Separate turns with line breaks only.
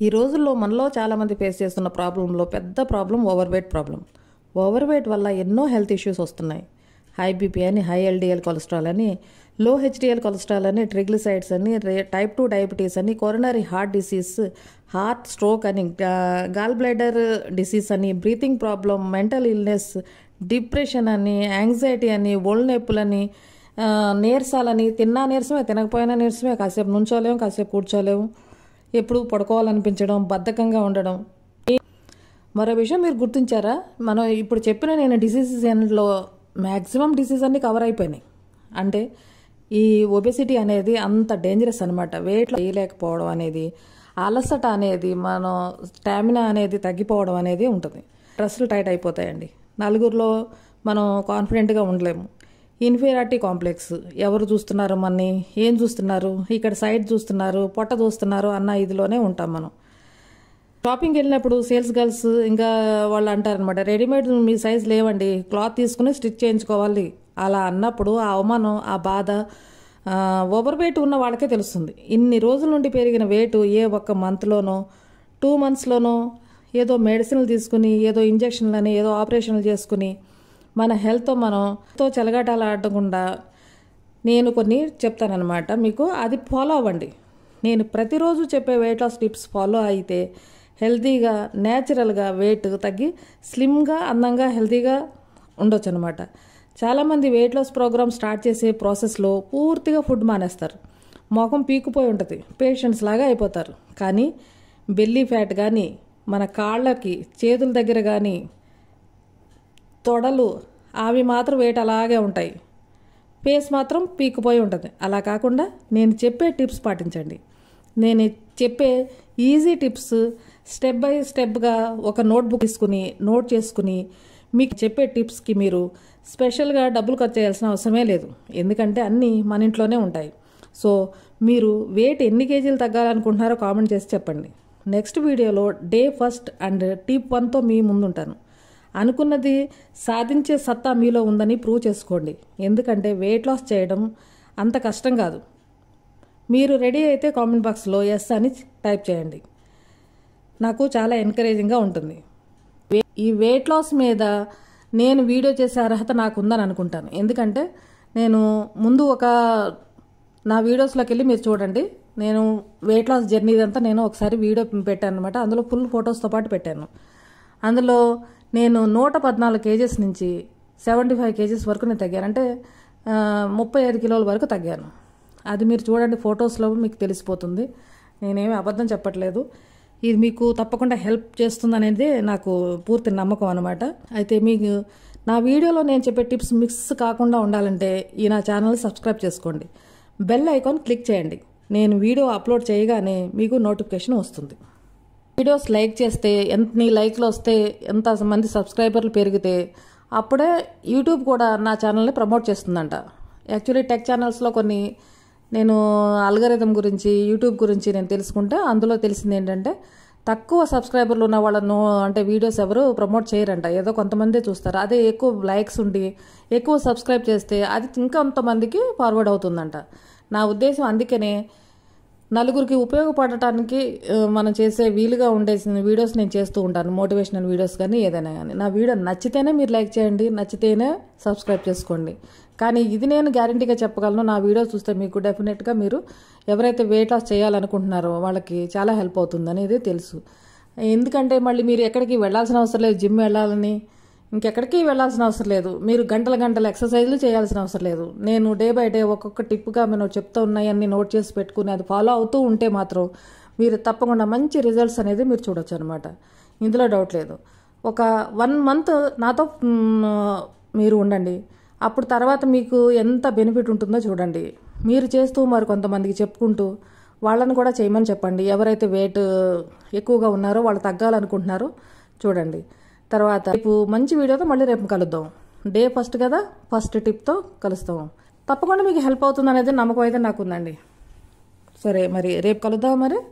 ఈ రోజుల్లో మనలో చాలామంది ఫేస్ చేస్తున్న ప్రాబ్లంలో పెద్ద problem over weight problem over weight వల్ల ఎన్నో హెల్త్ ఇష్యూస్ వస్తున్నాయి హై బీపీ అని హై ఎల్డిఎల్ కొలెస్ట్రాల్ అని లో హెచ్డిఎల్ కొలెస్ట్రాల్ అని ట్రిగ్లిసైడ్స్ అని రే- టైప్ టూ డయాబెటీస్ అని coronary heart disease heart stroke అని గా- గాల్ బ్లాడర్ డిసీజ్ అని breathing problem mental illness depression అని యాంగ్జైటీ అని ఒళ్ళు నొప్పులని ఆ, నీరసాలని తిన్నా నీరసమే తినకపోయినా నీరసమే కాసేపు నుంచోలేము కాసేపు కూర్చోలేము ఎప్పుడు పడుకోవాలనిపించడం బద్ధకంగా ఉండడం మరో విషయం మీరు గుర్తించారా మనం ఇప్పుడు చెప్పిన నేను డిసీజెస్ లో మ్యాక్సిమం డిసీజ్ అన్ని కవర్ అయిపోయినాయి అంటే ఈ ఒబెసిటీ అనేది అంత డేంజరస్ అనమాట వెయిట్ వేయలేకపోవడం అనేది అలసట అనేది మనం స్టామినా అనేది తగ్గిపోవడం అనేది ఉంటుంది డ్రెస్సులు టైట్ అయిపోతాయండి నలుగురిలో మనం కాన్ఫిడెంట్గా ఉండలేము ఇన్ఫీరియారిటీ కాంప్లెక్స్ ఎవరు చూస్తున్నారు మనని ఏం చూస్తున్నారు ఇక్కడ సైడ్ చూస్తున్నారు పొట్ట చూస్తున్నారు అన్న ఇదిలోనే ఉంటాం మనం షాపింగ్కి వెళ్ళినప్పుడు సేల్స్ గర్ల్స్ ఇంకా వాళ్ళు అంటారనమాట రెడీమేడ్ మీ సైజ్ లేవండి క్లాత్ తీసుకుని స్టిచ్ చేయించుకోవాలి అలా అన్నప్పుడు ఆ అవమానం ఆ బాధ ఓవర్ వెయిట్ ఉన్న వాళ్ళకే తెలుస్తుంది ఇన్ని రోజుల నుండి పెరిగిన వెయిట్ ఏ ఒక్క మంత్లోనో టూ మంత్స్లోనో ఏదో మెడిసిన్లు తీసుకుని ఏదో ఇంజక్షన్లని ఏదో ఆపరేషన్లు చేసుకుని మన హెల్త్తో మనం తో చెలగాటాలు ఆడకుండా నేను కొన్ని చెప్తానన్నమాట మీకు అది ఫాలో అవ్వండి నేను ప్రతిరోజు చెప్పే వెయిట్ లాస్ టిప్స్ ఫాలో అయితే హెల్తీగా న్యాచురల్గా వెయిట్ తగ్గి స్లిమ్గా అందంగా హెల్తీగా ఉండొచ్చు అనమాట చాలామంది వెయిట్ లాస్ ప్రోగ్రామ్ స్టార్ట్ చేసే ప్రాసెస్లో పూర్తిగా ఫుడ్ మానేస్తారు మొఖం పీకుపోయి ఉంటుంది పేషెంట్స్ లాగా అయిపోతారు కానీ బెల్లీ ఫ్యాట్ కానీ మన కాళ్ళకి చేతుల దగ్గర కానీ తొడలు అవి మాత్రం వెయిట్ అలాగే ఉంటాయి ఫేస్ మాత్రం పీకిపోయి ఉంటుంది అలా కాకుండా నేను చెప్పే టిప్స్ పాటించండి నేను చెప్పే ఈజీ టిప్స్ స్టెప్ బై స్టెప్గా ఒక నోట్బుక్ తీసుకుని నోట్ చేసుకుని మీకు చెప్పే టిప్స్కి మీరు స్పెషల్గా డబ్బులు ఖర్చు చేయాల్సిన అవసరమే లేదు ఎందుకంటే అన్నీ మన ఇంట్లోనే ఉంటాయి సో మీరు వెయిట్ ఎన్ని కేజీలు తగ్గాలనుకుంటున్నారో కామెంట్ చేసి చెప్పండి నెక్స్ట్ వీడియోలో డే ఫస్ట్ అండ్ టిప్ వన్తో మీ ముందుంటాను అనుకున్నది సాధించే సత్తా మీలో ఉందని ప్రూవ్ చేసుకోండి ఎందుకంటే వెయిట్ లాస్ చేయడం అంత కష్టం కాదు మీరు రెడీ అయితే కామెంట్ బాక్స్లో ఎస్ అని టైప్ చేయండి నాకు చాలా ఎంకరేజింగ్గా ఉంటుంది వే- ఈ వెయిట్ లాస్ మీద నేను వీడియో చేసే అర్హత నాకు ఉందని అనుకుంటాను ఎందుకంటే నేను ముందు ఒక నా వీడియోస్లోకి వెళ్ళి మీరు చూడండి నేను వెయిట్ లాస్ జర్నీ అంతా నేను ఒకసారి వీడియో పెట్టాను అనమాట అందులో ఫుల్ ఫొటోస్తో పాటు పెట్టాను అందులో నేను నూట పద్నాలుగు కేజెస్ నుంచి సెవెంటీ ఫైవ్ కేజెస్ వరకు నేను తగ్గాను అంటే ఆ, ముప్పై ఐదు కిలోల వరకు తగ్గాను అది మీరు చూడండి ఫొటోస్లో మీకు తెలిసిపోతుంది నేనేమి అబద్ధం చెప్పట్లేదు ఇది మీకు తప్పకుండా హెల్ప్ చేస్తుంది అనేది నాకు పూర్తి నమ్మకం అనమాట అయితే మీకు నా వీడియోలో నేను చెప్పే టిప్స్ మిక్స్ కాకుండా ఉండాలంటే ఈ నా ఛానల్ సబ్స్క్రైబ్ చేసుకోండి బెల్ ఐకాన్ క్లిక్ చేయండి నేను వీడియో అప్లోడ్ చేయగానే మీకు నోటిఫికేషన్ వస్తుంది వీడియోస్ లైక్ చేస్తే ఎన్ని లైక్లు వస్తే ఎంత మంది సబ్స్క్రైబర్లు పెరిగితే అప్పుడే యూట్యూబ్ కూడా నా ఛానల్ని ప్రమోట్ చేస్తుందంట యాక్చువల్లీ టెక్ ఛానల్స్లో కొన్ని నేను అల్గరిథం గురించి యూట్యూబ్ గురించి నేను తెలుసుకుంటే అందులో తెలిసింది ఏంటంటే తక్కువ సబ్స్క్రైబర్లు ఉన్న వాళ్ళను అంటే వీడియోస్ ఎవరు ప్రమోట్ చేయరంట ఏదో కొంతమందే చూస్తారు అదే ఎక్కువ లైక్స్ ఉండి ఎక్కువ సబ్స్క్రైబ్ చేస్తే అది ఇంకొంతమందికి ఫార్వర్డ్ అవుతుందంట నా ఉద్దేశం అందుకనే నలుగురికి ఉపయోగపడటానికి ఆ, మనం చేసే వీలుగా ఉండే వీడియోస్ నేను చేస్తూ ఉంటాను మోటివేషనల్ వీడియోస్ కానీ ఏదైనా కానీ నా వీడియో నచ్చితేనే మీరు లైక్ చేయండి నచ్చితేనే సబ్స్క్రైబ్ చేసుకోండి కానీ ఇది నేను గ్యారంటీగా చెప్పగలను నా వీడియో చూస్తే మీకు డెఫినెట్గా మీరు ఎవరైతే వెయిట్ లాస్ చేయాలనుకుంటున్నారో వాళ్ళకి చాలా హెల్ప్ అవుతుంది అనేది తెలుసు ఎందుకంటే మళ్ళీ మీరు ఎక్కడికి వెళ్ళాల్సిన అవసరం లేదు జిమ్ వెళ్ళాలని ఇంకెక్కడికి వెళ్ళాల్సిన అవసరం లేదు మీరు గంటల గంటల ఎక్సర్సైజ్లు చేయాల్సిన అవసరం లేదు నేను డే బై డే ఒక్కొక్క టిప్గా నేను చెప్తూ ఉన్నాయన్నీ నోట్ చేసి పెట్టుకుని అది ఫాలో అవుతూ ఉంటే మాత్రం మీరు తప్పకుండా మంచి రిజల్ట్స్ అనేది మీరు చూడొచ్చు అనమాట ఇందులో డౌట్ లేదు ఒక వన్ మంత్ నాతో మ్, మీరు ఉండండి అప్పుడు తర్వాత మీకు ఎంత బెనిఫిట్ ఉంటుందో చూడండి మీరు చేస్తూ మరి కొంతమందికి చెప్పుకుంటూ వాళ్ళని కూడా చేయమని చెప్పండి ఎవరైతే వెయిట్ ఎక్కువగా ఉన్నారో వాళ్ళు తగ్గాలనుకుంటున్నారో చూడండి తర్వాత రేపు మంచి వీడియోతో మళ్ళీ రేపు కలుద్దాం డే ఫస్ట్ కదా ఫస్ట్ టిప్తో కలుస్తాం తప్పకుండా మీకు హెల్ప్ అవుతుంది అనేది నమ్మకం అయితే నాకుందండి సరే మరి రేపు కలుద్దాం మరి